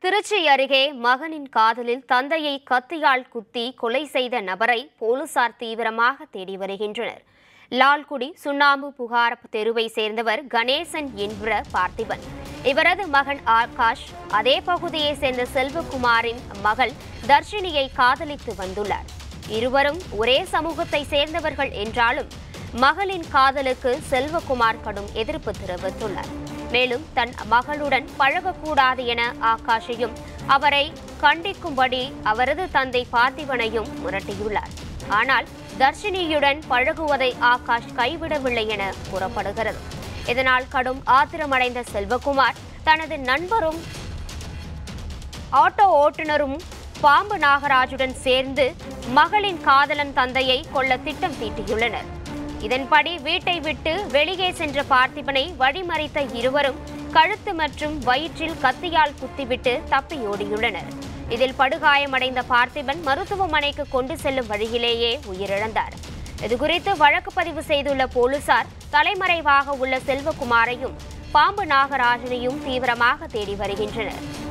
திருச்சி அருகே மகனின் காதலில் தந்தையை கத்தியால் குத்தி கொலை செய்த நபரை போலீசார் தீவிரமாக தேடி வருகின்றனர் லால்குடி சுண்ணாம்பு புகார் தெருவை சேர்ந்தவர் கணேசன் என்கிற பார்த்திபன் இவரது மகன் ஆகாஷ் அதே பகுதியை சேர்ந்த செல்வகுமாரின் மகள் தர்ஷினியை காதலித்து வந்துள்ளார் இருவரும் ஒரே சமூகத்தை சேர்ந்தவர்கள் என்றாலும் மகளின் காதலுக்கு செல்வகுமார் கடும் எதிர்ப்பு தெரிவித்துள்ளார் மேலும் தன் மகளுடன் பழகக்கூடாது என ஆகாஷையும் அவரை கண்டிக்கும்படி அவரது தந்தை பார்த்திபனையும் மிரட்டியுள்ளார் ஆனால் தர்ஷினியுடன் பழகுவதை ஆகாஷ் கைவிடவில்லை என கூறப்படுகிறது இதனால் கடும் ஆத்திரமடைந்த செல்வகுமார் தனது நண்பரும் ஆட்டோ ஓட்டுநரும் பாம்பு நாகராஜுடன் சேர்ந்து மகளின் காதலன் தந்தையை கொல்ல திட்டம் தீட்டியுள்ளனர் இதன்படி வீட்டை விட்டு வெளியே சென்ற பார்த்திபனை வழிமறித்த இருவரும் கழுத்து மற்றும் வயிற்றில் கத்தியால் குத்திவிட்டு தப்பியோடியுள்ளனர் இதில் படுகாயமடைந்த பார்த்திபன் மருத்துவமனைக்கு கொண்டு செல்லும் வழியிலேயே உயிரிழந்தார் இதுகுறித்து வழக்கு பதிவு செய்துள்ள போலீசார் தலைமறைவாக உள்ள செல்வகுமாரையும் பாம்பு நாகராஜனையும் தீவிரமாக தேடி வருகின்றனர்